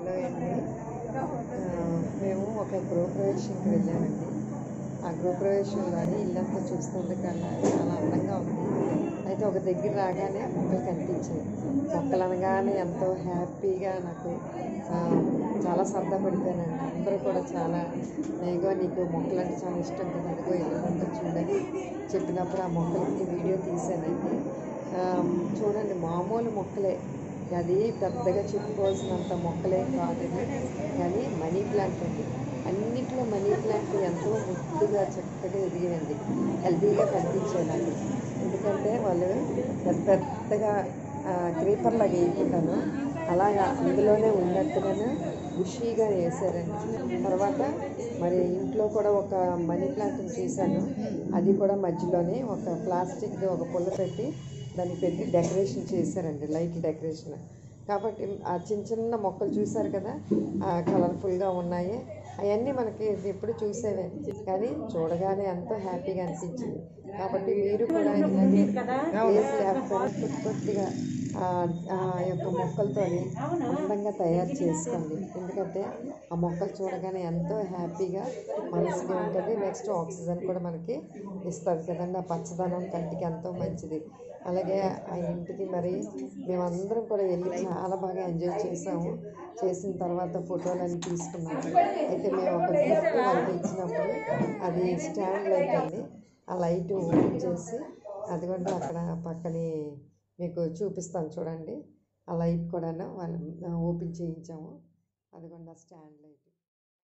hello అండి ఆ, మేము ఒక గృహప్రవేశంకి వెళ్ళామండి ఆ గృహప్రవేశంలోని ఇల్లంతా చూస్తుంటే కల్లా చాలా అందంగా ఉంది అయితే ఒక దగ్గర రాగానే మొక్కలు కనిపించాయి మొక్కలు అనగానే ఎంతో హ్యాపీగా నాకు ఆ, చాలా సరదా పడిపోయానండి అందరూ కూడా చాలా నేగో నీకు మొక్కలు అంటే చాలా ఇష్టం కదా అదిగో ఇల్లంతా చూడని చెప్పినప్పుడు ఆ మొక్కలకి వీడియో తీశానండి ఆ, చూడండి మామూలు మొక్కలే అది పెద్దగా చెప్పుకోవాల్సినంత మొక్కలే కాదు ఇది కానీ మనీ ప్లాంట్ అండి అన్నిట్లో మనీ ప్లాంట్ ఎంతో ముద్దుగా చక్కగా ఎదిగినండి హెల్తీగా కనిపించాయి నాకు ఎందుకంటే వాళ్ళు పెద్ద పెద్దగా క్రీపర్ లాగా వేయకుండాను అలాగా అందులోనే ఉన్నట్టుగానే బుషీగా వేసారండి తర్వాత మరి ఇంట్లో కూడా ఒక మనీ ప్లాంట్ని చూశాను అది కూడా మధ్యలోనే ఒక ప్లాస్టిక్ది ఒక పుల్ల పెట్టి దాన్ని పెట్టి డెకరేషన్ చేశారండి లైట్ డెకరేషన్ కాబట్టి ఆ చిన్న చిన్న మొక్కలు చూశారు కదా కలర్ఫుల్గా ఉన్నాయి అవన్నీ మనకి ఎప్పుడు చూసేవే కానీ చూడగానే ఎంతో హ్యాపీగా అనిపించింది కాబట్టి మీరు కూడా ఇలాగే ప్లేస్ లేకపోయినా కొద్ది కొద్దిగా ఆ ఆ యొక్క మొక్కలతోని అందంగా తయారు చేసుకోండి ఎందుకంటే ఆ మొక్కలు చూడగానే ఎంతో హ్యాపీగా మనసుకి ఉంటుంది నెక్స్ట్ ఆక్సిజన్ కూడా మనకి ఇస్తుంది కదండి ఆ పచ్చదనం కంటికి ఎంతో మంచిది అలాగే ఆ ఇంటికి మరి మేమందరం కూడా వెళ్ళి చాలా బాగా ఎంజాయ్ చేసాము చేసిన తర్వాత ఫోటోలన్నీ తీసుకున్నాము అయితే మేము ఒక గిఫ్ట్ వాళ్ళకి ఇచ్చినప్పుడు అది స్టాండ్ లైట్ అండి ఆ లైట్ ఓపెన్ చేసి అదిగోండి అక్కడ పక్కనే మీకు చూపిస్తాను చూడండి ఆ లైట్ కూడా వాళ్ళు ఓపెన్ చేయించాము అదిగోండి ఆ స్టాండ్ లైట్